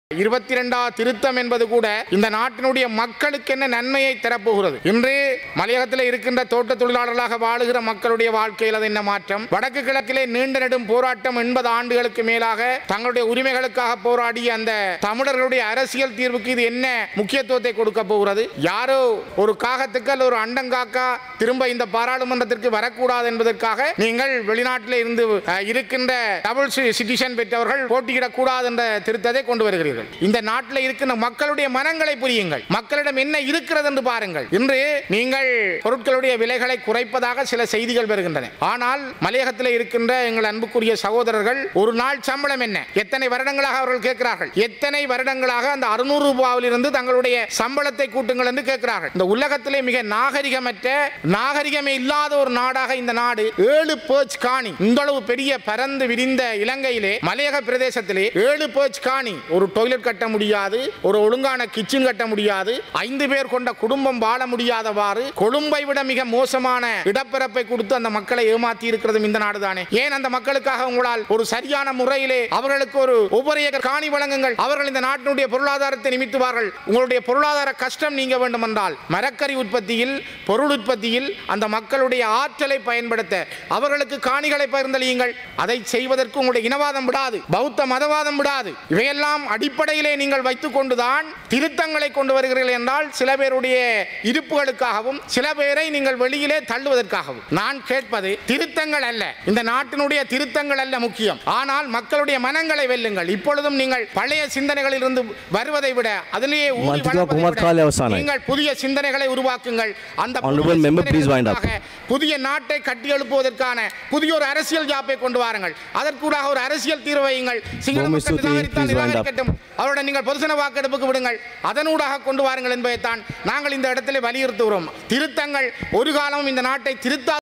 இருபத்தி இரண்டாவது திருத்தம் என்பது கூட இந்த நாட்டினுடைய மக்களுக்கு என்ன நன்மையை தரப்போகிறது இன்று மலையகத்தில் இருக்கின்ற தோட்ட தொழிலாளர்களாக வாழுகிற மக்களுடைய வாழ்க்கையில் அது என்ன மாற்றம் வடக்கு கிழக்கிலே நீண்ட நெடும் போராட்டம் எண்பது ஆண்டுகளுக்கு மேலாக தங்களுடைய உரிமைகளுக்காக போராடிய அந்த தமிழர்களுடைய அரசியல் தீர்வுக்கு இது என்ன முக்கியத்துவத்தை கொடுக்க போகிறது யாரோ ஒரு காகத்துக்கு அல்லது ஒரு அண்டங்காக்கா திரும்ப இந்த பாராளுமன்றத்திற்கு வரக்கூடாது என்பதற்காக நீங்கள் வெளிநாட்டில் இருந்து அஹ், இருக்கின்ற டபுள் சிட்டிசன் பெற்றவர்கள் போட்டியிடக்கூடாது என்ற திருத்தத்தை கொண்டு வருகிறீர்கள் இந்த நாட்டில் இருக்கின்ற மக்களுடைய மனங்களை புரியுங்கள் மக்களிடம் என்ன இருக்கிறது என்று பாருங்கள் இன்று நீங்கள் பொருட்களுடைய விலைகளை குறைப்பதாக சில செய்திகள் வருகின்றன ஆனால் மலையகத்தில் இருக்கின்ற எங்கள் அன்புக்குரிய சகோதரர்கள் ஒரு நாள் சம்பளம் என்ன எத்தனை வருடங்களாக அவர்கள் கேட்கிறார்கள் எத்தனை வருடங்களாக அந்த அறுநூறு ரூபாவில் இருந்து தங்களுடைய சம்பளத்தை கூட்டுங்கள் என்று கேட்கிறார்கள் இந்த உலகத்திலே மிக நாகரிகமற்ற நாகரிகமே இல்லாத ஒரு நாடாக இந்த நாடு ஏழு பேர்ச் காணி இந்த அளவு பெரிய பரந்து விரிந்த இலங்கையிலே மலையக பிரதேசத்திலே ஏழு பேர்ச் காணி ஒரு டொய்லெட் கட்ட முடியாது ஒரு ஒழுங்கான கிச்சன் கட்ட முடியாது ஐந்து பேர் கொண்ட குடும்பம் வாழ முடியாதவாறு கொழும்பை விட மிக மோசமான இடப்பிறப்பை கொடுத்து அந்த மக்களை ஏமாத்தி இருக்கிறதும் இந்த நாடுதானே ஏன் அந்த மக்களுக்காக உங்களால் ஒரு சரியான முறையிலே அவர்களுக்கு ஒரு ஒவ்வொரு ஏக்கர் காணி வழங்குங்கள் அவர்கள் இந்த நாட்டினுடைய பொருளாதாரத்தை நிமித்துவார்கள் உங்களுடைய பொருளாதார கஷ்டம் நீங்க வேண்டும் என்றால் மரக்கறி உற்பத்தியில் பொருள் உற்பத்தியில் அந்த மக்களுடைய ஆற்றலை பயன்படுத்த அவர்களுக்கு காணிகளை பகிர்ந்தளியுங்கள் அதை செய்வதற்கு உங்களுடைய இனவாதம் விடாது பௌத்த மதவாதம் விடாது இவையெல்லாம் அடிப்படையிலே நீங்கள் வைத்துக் கொண்டுதான் திருத்தங்களை கொண்டு வருகிறீர்கள் என்றால் சில பேருடைய இருப்புகளுக்காகவும் சில பேரை நீங்கள் வெளியிலே தள்ளுவதற்காகவும் நான் கேட்பது திருத்தங்கள் அல்ல இந்த நாட்டினுடைய திருத்தங்கள் அல்ல முக்கியம் ஆனால் மக்களுடைய மனங்களை வெல்லுங்கள் இப்பொழுதும் நீங்கள் பழைய சிந்தனைகளில் இருந்து வருவதை விட அதிலேயே ஊறி மந்திரித்துவ வளர்வதை குமார் விட காலே அவசானம். நீங்கள் புதிய சிந்தனைகளை உருவாக்குங்கள் அந்த Honorable புதிய member, please wind up. சிந்தனைகளுக்காக புதிய நாட்டை கட்டி எழுப்புவதற்கான புதிய ஒரு அரசியல் ஜாப்பை கொண்டு வாருங்கள் அதற்கூடாக ஒரு அரசியல் தீர்வு வையுங்கள் சிங்கள Bhumi மக்கள் Stuti, நிராகரித்தால் please wind up. நிராகரிக்கட்டும் அவருடன் நீங்கள் பொதுசன வாக்கெடுப்புக்கு விடுங்கள் அதனூடாக கொண்டு வாருங்கள் என்பதைத்தான் நாங்கள் இந்த இடத்திலே வலியுறுத்துகிறோம் திருத்தங்கள் ஒரு காலமும் இந்த நாட்டை திருத்தா